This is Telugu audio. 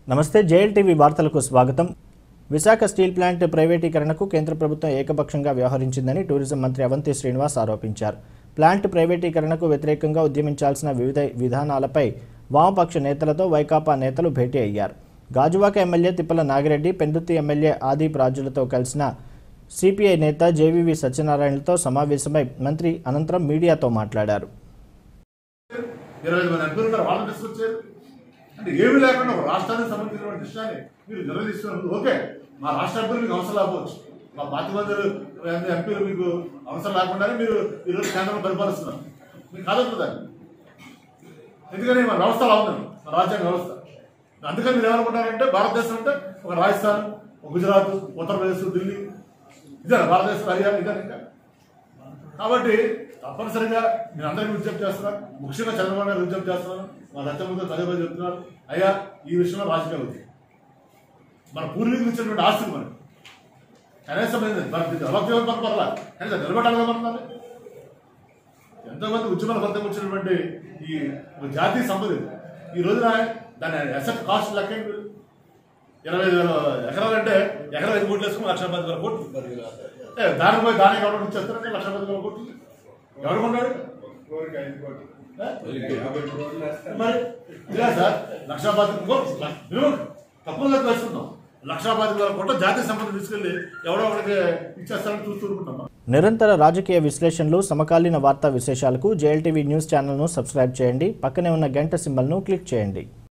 నమస్తే జేఎల్ టీవీ వార్తలకు స్వాగతం విశాఖ స్టీల్ ప్లాంట్ ప్రైవేటీకరణకు కేంద్ర ప్రభుత్వం ఏకపక్షంగా వ్యవహరించిందని టూరిజం మంత్రి అవంతి శ్రీనివాస్ ఆరోపించారు ప్లాంట్ ప్రైవేటీకరణకు వ్యతిరేకంగా ఉద్యమించాల్సిన వివిధ విధానాలపై వామపక్ష నేతలతో వైకాపా నేతలు భేటీ అయ్యారు గాజువాక ఎమ్మెల్యే తిప్పల నాగిరెడ్డి పెందుర్తి ఎమ్మెల్యే ఆదిప్ రాజులతో కలిసిన సిపిఐ నేత జేవీవి సత్యనారాయణలతో సమావేశమై మంత్రి అనంతరం మీడియాతో మాట్లాడారు ఇరవై ఐదు మంది ఎంపీలు ఉన్నారు వాళ్ళని తీసుకొచ్చారు అంటే ఏమీ లేకుండా ఒక రాష్ట్రానికి సంబంధించిన విషయాన్ని మీరు నిర్వహిస్తున్నారు ఓకే మా రాష్ట్ర ఎంపీలు మీకు అవసరం లేకపోవచ్చు మా పార్టీ మంత్రులు ఎంపీలు మీకు అవసరం లేకుండానే మీరు ఈరోజు కేంద్రంలో పరిపాలిస్తున్నారు మీకు కాదు దాన్ని ఎందుకని మన వ్యవస్థ అలా ఉంది మన రాజ్యాంగ వ్యవస్థ అందుకని మీరు ఏమనుకుంటారంటే భారతదేశం అంటే ఒక రాజస్థాన్ ఒక గుజరాత్ ఉత్తరప్రదేశ్ ఢిల్లీ ఇదే భారతదేశం హర్యానా ఇదే ఇంకా కాబట్టి తప్పనిసరిగా నేను అందరికీ విజ్ఞప్తి చేస్తున్నాను ముఖ్యంగా చంద్రబాబు నాయుడు విజ్ఞప్తి చేస్తున్నాను మా దత్తముతో పదే పదే చెప్తున్నారు అయ్యా ఈ విషయంలో రాజకీయాలు ఉంది మన పూర్వీకులు ఇచ్చినటువంటి ఆస్తులు మనకి కనీసం అలక్ష్యం మన పర్లా కనీసం నిలబడాలి మనల్ని ఎంతోమంది ఉద్యమాల ఫలితం వచ్చినటువంటి ఈ ఒక జాతీయ సంపద ఇది. ఈ రోజున దాని అసెట్ కాస్ట్ లెక్క ఏంటి? ఇరవై ఐదు వేల ఎకరాలు అంటే ఎకరం ఐదు కోట్లు వేసుకుని లక్ష పది వేల కోట్లు ఏ, దానికి పోయి దానికి ఎవరు ఇచ్చేస్తారంటే లక్ష పది వేల కోట్లు ఎవరు కొన్నాడు ఏ? మరి ఇలా సార్ లక్షా పాతిక కోట్లు మేము తక్కువ లెక్క వేసుకుంటాం లక్షా పాతిక వేల కోట్ల జాతీయ సంపద తీసుకెళ్ళి ఎవడో ఒకరికి ఇచ్చేస్తారని చూస్తూ ఊరుకుంటాం నిరంతర రాజకీయ విశ్లేషణలు సమకాలీన వార్తా విశేషాలకు జేఎల్టీవీ న్యూస్ ఛానల్ను సబ్స్క్రైబ్ చేయండి పక్కనే ఉన్న గంట సింబల్ను క్లిక్ చేయండి